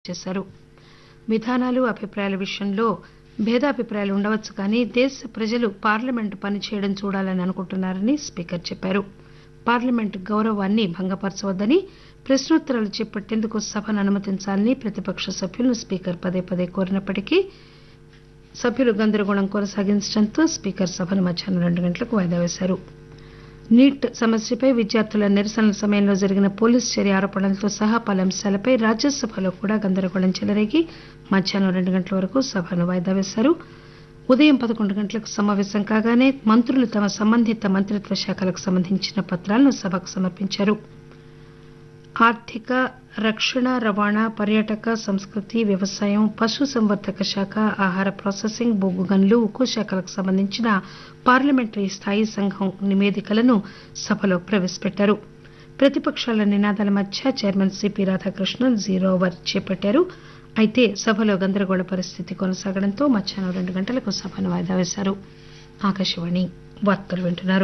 చేశారు విధానాలు అభిప్రాయాల విషయంలో భేదాభిప్రాయాలు ఉండవచ్చు కానీ దేశ ప్రజలు పార్లమెంటు పనిచేయడం చూడాలని అనుకుంటున్నారని స్పీకర్ చెప్పారు పార్లమెంటు గౌరవాన్ని భంగపరచవద్దని ప్రశ్నోత్తరాలు చేపట్టేందుకు సభను అనుమతించాలని ప్రతిపక్ష సభ్యులను స్పీకర్ పదే పదే కోరినప్పటికీ సభ్యులు గందరగోళం కొనసాగించడంతో స్పీకర్ సభను మధ్యాహ్నం రెండు గంటలకు వాయిదా వేశారు నీట్ సమస్యపై విద్యార్థుల నిరసనల సమయంలో జరిగిన పోలీసు చర్య ఆరోపణలతో సహా పలు అంశాలపై రాజ్యసభలో కూడా గందరగోళం చెలరేగి మధ్యాహ్నం రెండు గంటల వరకు సభను వాయిదా వేశారు ఉదయం పదకొండు గంటలకు సమావేశం కాగానే మంత్రులు తమ సంబంధిత మంత్రిత్వ శాఖలకు సంబంధించిన పత్రాలను సభకు సమర్పించారు ఆర్థిక రక్షణ రవాణా పర్యాటక సంస్కృతి వ్యవసాయం పశుసంవర్ధక శాఖ ఆహార ప్రాసెసింగ్ బొగ్గు గనులు ఉక్కు శాఖలకు సంబంధించిన పార్లమెంటరీ స్థాయీ సంఘం నివేదికలను సభలో ప్రవేశపెట్టారు ప్రతిపకాల నినాదాల మధ్య chairman CP Radhakrishnan zero hour చేపట్టారు అయితే సభలో గందరగోళ పరిస్థితి కొనసాగడంతో మధ్యాహ్నం రెండు గంటలకు సభను వాయిదా వేశారు ఆకాశవాణి వార్తలు వింటున్నారు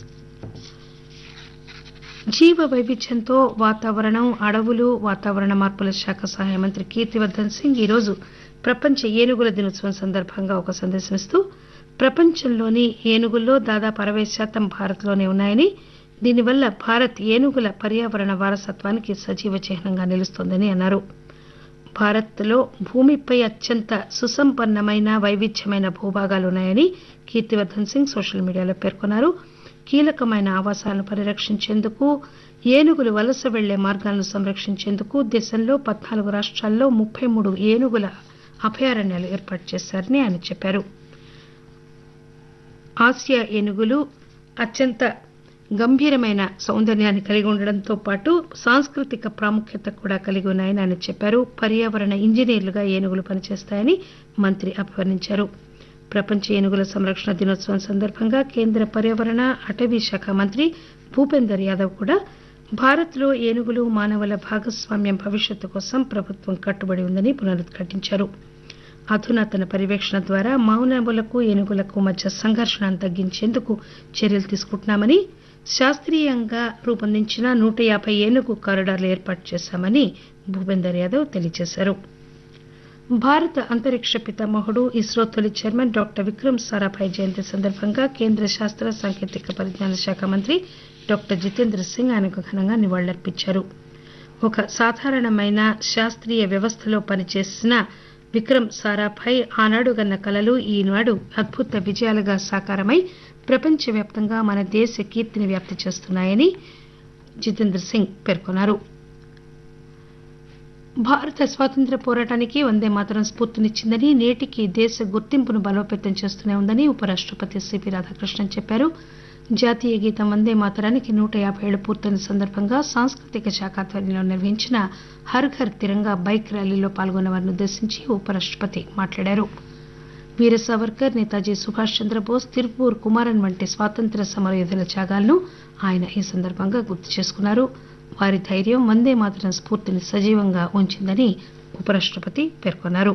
జీవ వైవిధ్యంతో వాతావరణం అడవులు వాతావరణ మార్పుల శాఖ సహాయ మంత్రి కీర్తివర్దన్ సింగ్ ఈరోజు ప్రపంచ ఏనుగుల దినోత్సవం సందర్భంగా ఒక సందేశం ఇస్తూ ప్రపంచంలోని ఏనుగుల్లో దాదాపు అరవై శాతం భారత్లోనే ఉన్నాయని దీనివల్ల భారత్ ఏనుగుల పర్యావరణ వారసత్వానికి సజీవ చిహ్నంగా నిలుస్తోందని అన్నారు భారత్లో భూమిపై అత్యంత సుసంపన్నమైన వైవిధ్యమైన భూభాగాలున్నాయని కీర్తివర్దన్ సింగ్ సోషల్ మీడియాలో పేర్కొన్నారు కీలకమైన ఆవాసాలను పరిరక్షించేందుకు ఏనుగులు వలస వెళ్లే మార్గాలను సంరక్షించేందుకు దేశంలో పద్నాలుగు రాష్ట్రాల్లో ముప్పై మూడు ఏనుగుల అభయారణ్యాలు ఏర్పాటు చేశారని ఆయన చెప్పారు ఆసియా ఏనుగులు అత్యంత గంభీరమైన సౌందర్యాన్ని కలిగి ఉండడంతో పాటు సాంస్కృతిక ప్రాముఖ్యత కూడా కలిగి ఉన్నాయని ఆయన చెప్పారు పర్యావరణ ఇంజనీర్లుగా ఏనుగులు పనిచేస్తాయని మంత్రి అభివర్ణించారు ప్రపంచ ఏనుగుల సంరక్షణ దినోత్సవం సందర్భంగా కేంద్ర పర్యావరణ అటవీ శాఖ మంత్రి భూపేందర్ యాదవ్ కూడా భారత్లో ఏనుగులు మానవుల భాగస్వామ్యం భవిష్యత్తు కోసం ప్రభుత్వం కట్టుబడి ఉందని పునరుద్ఘాటించారు అధునాతన పర్యవేక్షణ ద్వారా మానవులకు ఏనుగులకు మధ్య సంఘర్షణను తగ్గించేందుకు చర్యలు తీసుకుంటున్నామని శాస్త్రీయంగా రూపొందించిన నూట యాభై ఏనుగు కారిడార్లు ఏర్పాటు చేశామని భూపేందర్ యాదవ్ తెలియజేశారు భారత అంతరిక్ష పితామహుడు ఇస్రో తొలి చైర్మన్ డాక్టర్ విక్రమ్ సారాభాయ్ జయంతి సందర్భంగా కేంద్ర శాస్త్ర సాంకేతిక పరిజ్ఞాన శాఖ మంత్రి డాక్టర్ జితేంద్ర సింగ్ ఆయనకు ఘనంగా నివాళులర్పించారు ఒక సాధారణమైన శాస్త్రీయ వ్యవస్థలో పనిచేసిన విక్రమ్ సారాభాయ్ ఆనాడు గన్న కలలు ఈనాడు అద్భుత విజయాలుగా సాకారమై ప్రపంచవ్యాప్తంగా మన దేశ కీర్తిని వ్యాప్తి చేస్తున్నాయని జితేంద్ర సింగ్ పేర్కొన్నారు భారత స్వాతంత్ర్య పోరాటానికి వందే మాతరం స్ఫూర్తినిచ్చిందని నేటికి దేశ గుర్తింపును బలోపేతం చేస్తూనే ఉందని ఉపరాష్టపతి సిపి రాధాకృష్ణన్ చెప్పారు జాతీయ గీతం వందే మాతరానికి నూట యాభై ఏళ్లు పూర్తయిన సందర్భంగా సాంస్కృతిక శాఖ ఆధ్వర్యంలో నిర్వహించిన హర్ ఘర్ తిరంగా బైక్ ర్యాలీలో పాల్గొన్న వారిని ఉద్దేశించి ఉపరాష్టపతి మాట్లాడారు వీర సావర్కర్ నేతాజీ సుభాష్ చంద్రబోస్ తిరుపూర్ కుమారన్ వంటి స్వాతంత్ర్య సమరయోధుల త్యాగాలను ఆయన ఈ సందర్భంగా గుర్తు చేసుకున్నారు వారి ధైర్యం వందే మాతరం స్ఫూర్తిని సజీవంగా ఉంచిందని ఉపరాష్టపతి పేర్కొన్నారు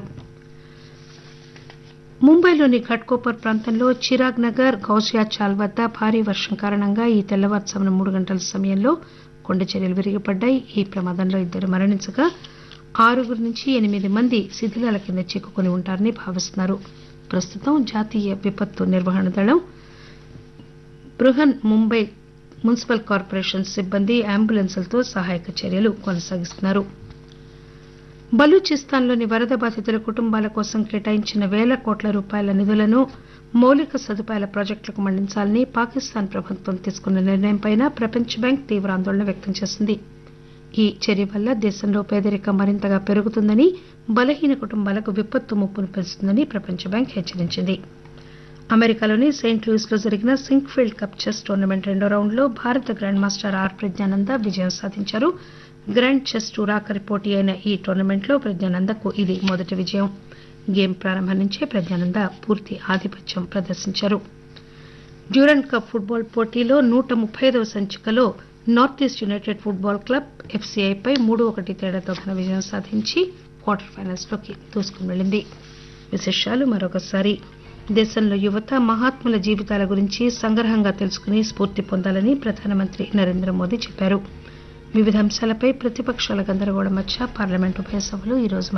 ముంబైలోని ఘట్కోపర్ ప్రాంతంలో చిరాగ్ నగర్ గౌసియా చాల్ వద్ద భారీ వర్షం కారణంగా ఈ తెల్లవారుజామున మూడు గంటల సమయంలో కొండ చర్యలు విరిగిపడ్డాయి ఈ ప్రమాదంలో ఇద్దరు మరణించగా ఆరుగురు నుంచి ఎనిమిది మంది శిథిలాల కింద చిక్కుకుని ఉంటారని భావిస్తున్నారు ప్రస్తుతం జాతీయ విపత్తు నిర్వహణ దళం బృహన్ ముంబై మున్సిపల్ కార్పొరేషన్ సిబ్బంది అంబులెన్సులతో సహాయక చర్యలు కొనసాగిస్తున్నారు బలూచిస్తాన్లోని వరద బాధితుల కుటుంబాల కోసం కేటాయించిన వేల కోట్ల రూపాయల నిధులను మౌలిక సదుపాయాల ప్రాజెక్టులకు మళ్లించాలని పాకిస్తాన్ ప్రభుత్వం తీసుకున్న నిర్ణయంపై ప్రపంచ బ్యాంక్ తీవ్ర ఆందోళన వ్యక్తం చేసింది ఈ చర్య వల్ల దేశంలో పేదరికం మరింతగా పెరుగుతుందని బలహీన కుటుంబాలకు విపత్తు ముప్పును పెంచుతుందని ప్రపంచ బ్యాంక్ హెచ్చరించింది అమెరికాలోని సెయింట్ లూయిస్ లో జరిగిన సింక్ఫీల్డ్ కప్ చెస్ టోర్నమెంట్ రెండో రౌండ్లో భారత గ్రాండ్ మాస్టర్ ఆర్ ప్రజ్ఞానంద విజయం సాధించారు గ్రాండ్ చెస్ టూర్ ఆఖరి పోటీ అయిన ఈ టోర్నమెంట్లో ప్రజ్ఞానందకు ఇది మొదటి విజయం గేమ్ ప్రారంభం నుంచే ప్రజ్ఞానంద పూర్తి ఆధిపత్యం ప్రదర్శించారు డ్యూరెంట్ కప్ ఫుట్బాల్ పోటీలో నూట ముప్పై ఐదవ సంచికలో north east united football club ఎఫ్సీఐపై మూడు ఒకటి తేడాతో ఘన విజయం సాధించి క్వార్టర్ ఫైనల్స్ లోకి దూసుకుని వెళ్లింది విశేషాలు మరొకసారి దేశంలో యువత మహాత్ముల జీవితాల గురించి సంగ్రహంగా తెలుసుకుని స్ఫూర్తి పొందాలని ప్రధానమంత్రి నరేంద్ర మోదీ చెప్పారు వివిధ అంశాలపై ప్రతిపక్షాల గందరగోళం మధ్య పార్లమెంట్ ఉభయ సభలు ఈరోజు